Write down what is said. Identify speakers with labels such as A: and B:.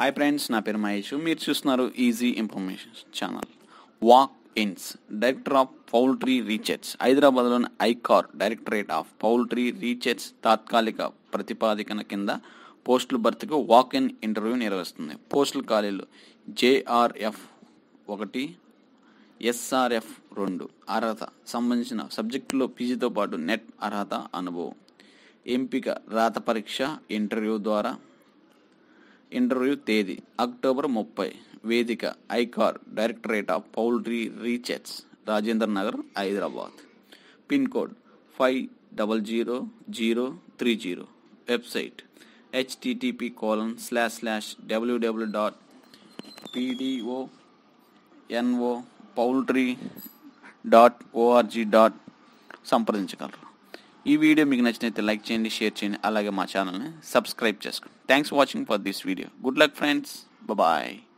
A: hi friends నా పేరు మహేష్ మీరు చూస్తున్నారు easy information channel walk ins director of poultry research హైదరాబాద్లోని ICAR directorate of poultry research తాత్కాలిక ప్రతిపాదికన కింద పోస్టుల భర్తీకి వాక్ ఇన్ ఇంటర్వ్యూ నిర్వహిస్తుంది పోస్టుల ఖాళీలు జేఆర్ఎఫ్ ఒకటి ఎస్ఆర్ఎఫ్ రెండు అర్హత సంబంధించిన సబ్జెక్టులో పీజీతో పాటు నెట్ అర్హత అనుభవం ఎంపిక రాత పరీక్ష ఇంటర్వ్యూ ద్వారా ఇంటర్వ్యూ తేదీ అక్టోబర్ ముప్పై వేదిక ICAR directorate of poultry research Rajendra Nagar Hyderabad pin code five double zero zero three zero website HTTP colon slash slash WWW dot PDO NO poultry dot ORG dot సంప్రదించగలరు ఈ వీడియో మీకు నచ్చినైతే లైక్ చేయండి share చేయండి అలాగే మా ఛానల్ని సబ్స్క్రైబ్ చేసుకోండి thanks watching for this video good luck friends bye